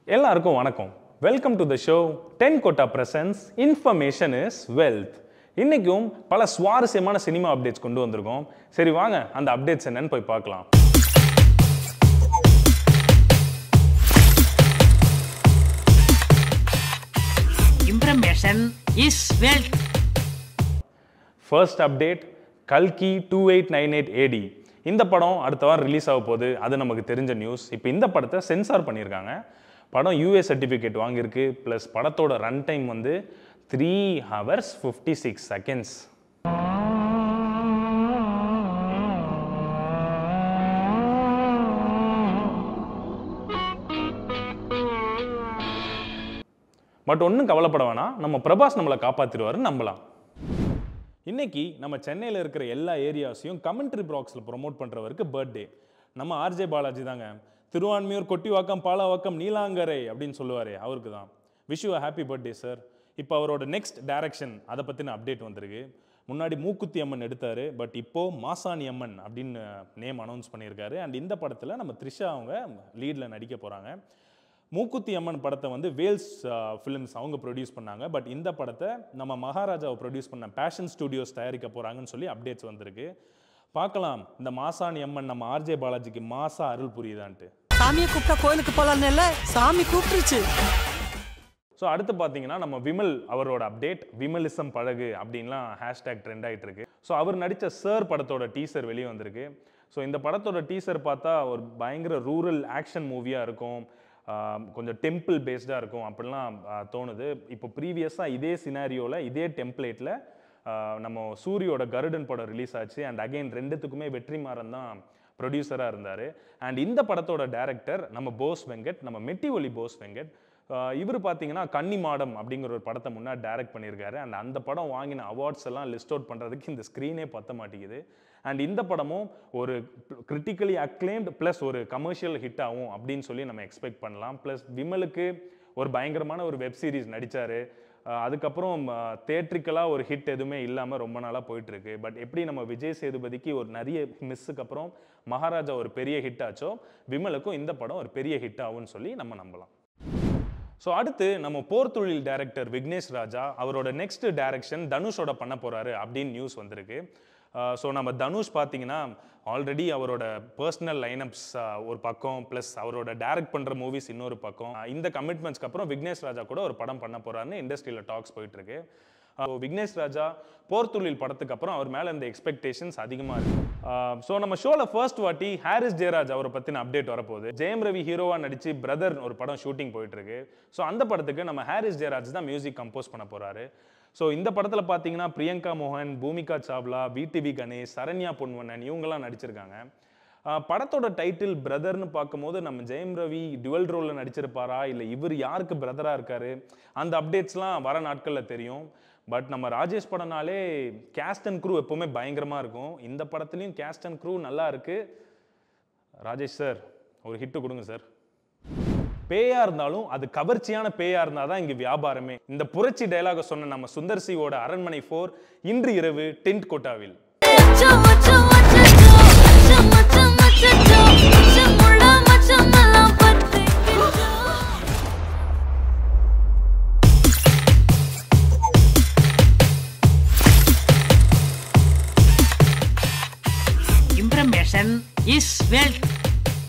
எல்லாருக்கும் வணக்கம் welcome to the show Tentkotta presents information is wealth இன்னைக்கும் பல சுவாரஸ்யமான சினிமா அப்டேட்ஸ் கொண்டு வந்திருக்கோம் சரி வாங்க அந்த அப்டேட்ஸ் என்னன்னு போய் பார்க்கலாம் Information is wealth. First update கல்கி two eight nine eight AD இந்த படம் அடுத்த வாரம் ரிலீஸ் ஆக போகுது அது நமக்கு தெரிஞ்ச நியூஸ் இப்போ இந்த படத்தை சென்சார் பண்ணியிருக்காங்க படம் யூஏ சர்டிஃபிகேட் வாங்கியிருக்கு ப்ளஸ் படத்தோட ரன் டைம் வந்து three hours fifty six seconds but ஒன்றும் கவலைப்பட வேணாம் நம்ம பிரபாஸ் நம்மளை காப்பாற்றிடுவாருன்னு நம்பலாம் இன்னைக்கு நம்ம சென்னையில் இருக்கிற எல்லா ஏரியாஸையும் கமெண்ட்ரி பாக்ஸில் ப்ரோமோட் பண்ணுறவருக்கு பர்த்டே நம்ம ஆர்ஜே பாலாஜி தாங்க திருவான்மியூர் கொட்டிவாக்கம் பாலாவாக்கம் நீலாங்கரை அப்படின்னு சொல்லுவாரே அவருக்கு தான் wish you happy birthday sir இப்போ அவரோட நெக்ஸ்ட் டைரக்ஷன் அதை பற்றின அப்டேட் வந்திருக்கு முன்னாடி மூக்குத்தி அம்மன் எடுத்தார் பட் இப்போ மாசாணி அம்மன் அப்படின்னு நேம் அனௌன்ஸ் பண்ணியிருக்காரு அண்ட் இந்த படத்தில் நம்ம த்ரிஷா அவங்க லீடில் நடிக்க போகிறாங்க மூக்குத்தி அம்மன் படத்தை வந்து வேல்ஸ் ஃபிலிம்ஸ் அவங்க ப்ரொடியூஸ் பண்ணாங்க பட் இந்த படத்தை நம்ம மகாராஜாவை ப்ரொடியூஸ் பண்ண பேஷன் ஸ்டுடியோஸ் தயாரிக்க போகிறாங்கன்னு சொல்லி அப்டேட்ஸ் வந்திருக்கு பார்க்கலாம் இந்த மாசாணி அம்மன் நம்ம ஆர்ஜே பாலாஜிக்கு மாசா அருள் புரியுதான்ட்டு சாமியை கூப்பிட்டா கோயிலுக்கு போலான்னு சாமி கூப்பிட்டுருச்சு ஸோ அடுத்து பார்த்தீங்கன்னா நம்ம விமல் அவரோட அப்டேட் விமலிசம் பழகு அப்படின்லாம் ஹேஷ்டேக் ட்ரெண்ட் ஆகிட்டு இருக்கு ஸோ அவர் நடித்த சார் படத்தோட டீசர் வெளியே வந்திருக்கு ஸோ இந்த படத்தோட டீசர் பார்த்தா ஒரு பயங்கர ரூரல் ஆக்ஷன் மூவியாக இருக்கும் ஆஹ் கொஞ்சம் டெம்பிள் பேஸ்டாக இருக்கும் அப்படிலாம் ஆஹ் தோணுது இப்போ ப்ரீவியஸாக இதே சினாரியோவில் இதே டெம்ப்ளேட்டில் நம்ம சூரியோட கருடன் படம் ரிலீஸ் ஆச்சு அண்ட் அகைன் ரெண்டுத்துக்குமே வெற்றிமாறன் தான் ப்ரொடியூசராக இருந்தார் அண்ட் இந்த படத்தோட டைரக்டர் நம்ம போஸ் வெங்கட் நம்ம மெட்டி ஒலி போஸ் வெங்கட் இவர் பார்த்தீங்கன்னா கன்னி மாடம் அப்படிங்கிற ஒரு படத்தை முன்னாடி டைரக்ட் பண்ணியிருக்காரு அண்ட் அந்த படம் வாங்கின அவார்ட்ஸ் எல்லாம் லிஸ்ட் அவுட் பண்ணுறதுக்கு இந்த ஸ்க்ரீனே பத்த மாட்டேங்குது அண்ட் இந்த படமும் ஒரு கிரிட்டிக்கலி அக்ளைம்டு ப்ளஸ் ஒரு கமர்ஷியல் ஹிட் ஆகும் அப்படின்னு சொல்லி நம்ம எக்ஸ்பெக்ட் பண்ணலாம் ப்ளஸ் விமலுக்கு ஒரு பயங்கரமான ஒரு வெப் சீரிஸ் நடித்தார் அதுக்கப்புறம் தேட்ரிக்கலாக ஒரு ஹிட் எதுவுமே இல்லாமல் ரொம்ப நாளாக போயிட்டு இருக்கு பட் எப்படி நம்ம விஜய் சேதுபதிக்கு ஒரு நிறைய மிஸ்ஸுக்கு அப்புறம் மகாராஜா ஒரு பெரிய ஹிட் ஆச்சோ விமலுக்கும் இந்த படம் ஒரு பெரிய ஹிட் ஆகும்னு சொல்லி நம்ம நம்பலாம் ஸோ அடுத்து நம்ம போர் தொழில் டைரக்டர் விக்னேஷ் ராஜா அவரோட நெக்ஸ்ட் டைரக்ஷன் தனுஷோட பண்ண போறாரு அப்படின்னு நியூஸ் வந்திருக்கு ஸோ நம்ம தனுஷ் பார்த்தீங்கன்னா ஆல்ரெடி அவரோட பர்சனல் லைனப்ஸ் ஒரு பக்கம் ப்ளஸ் அவரோட டைரக்ட் பண்ணுற மூவிஸ் இன்னொரு பக்கம் அஹ் இந்த கமிட்மெண்ட்ஸ்க்கு அப்புறம் விக்னேஷ் ராஜா கூட ஒரு படம் பண்ண போறாருன்னு இண்டஸ்ட்ரியில் டாக்ஸ் போயிட்டு இருக்கு ஸோ விக்னேஷ் ராஜா போர் தொழில் படத்துக்கு அப்புறம் அவர் மேலே இந்த எக்ஸ்பெக்டேஷன்ஸ் அதிகமாக இருக்கு ஸோ நம்ம ஷோவில் ஃபர்ஸ்ட் வாட்டி ஹாரிஸ் ஜெயராஜ் அவரை பற்றின அப்டேட் வரப்போகுது ஜெயம் ரவி ஹீரோவாக நடிச்சு பிரதர் ஒரு படம் ஷூட்டிங் போயிட்டு இருக்கு ஸோ அந்த படத்துக்கு நம்ம ஹாரிஸ் ஜெயராஜ் தான் மியூசிக் கம்போஸ் பண்ண போறாரு ஸோ இந்த படத்தில் பார்த்தீங்கன்னா பிரியங்கா மோகன் பூமிகா சாவ்லா விடிவி கணேஷ் சரண்யா பொன்வண்ணன் இவங்கெல்லாம் நடிச்சிருக்காங்க ஆஹ் படத்தோட டைட்டில் பிரதர்னு பார்க்கும்போது நம்ம ஜெயம் ரவி டுவல் ரோலில் நடிச்சிருப்பாரா இல்லை இவர் யாருக்கு பிரதராக இருக்காரு அந்த அப்டேட்ஸ்லாம் வர நாட்களில் தெரியும் பட் நம்ம ராஜேஷ் படம்னாலே கேஸ்ட் அண்ட் க்ரூ எப்போவுமே பயங்கரமாக இருக்கும் இந்த படத்துலையும் கேஸ்ட் அண்ட் க்ரூ நல்லா இருக்கு ராஜேஷ் சார் ஒரு ஹிட்டு கொடுங்க சார் பேயா இருந்தாலும் அது கவர்ச்சியான பேயா இருந்தால் தான் இங்கே வியாபாரமே இந்த புரட்சி டயலாக சொன்ன நம்ம சுந்தர் சியோட அரண்மனை ஃபோர் இன்று இரவு டென்ட் கோட்டாவில் Mucho, mucho, mucho, mucho, mucho, mucho, mucho.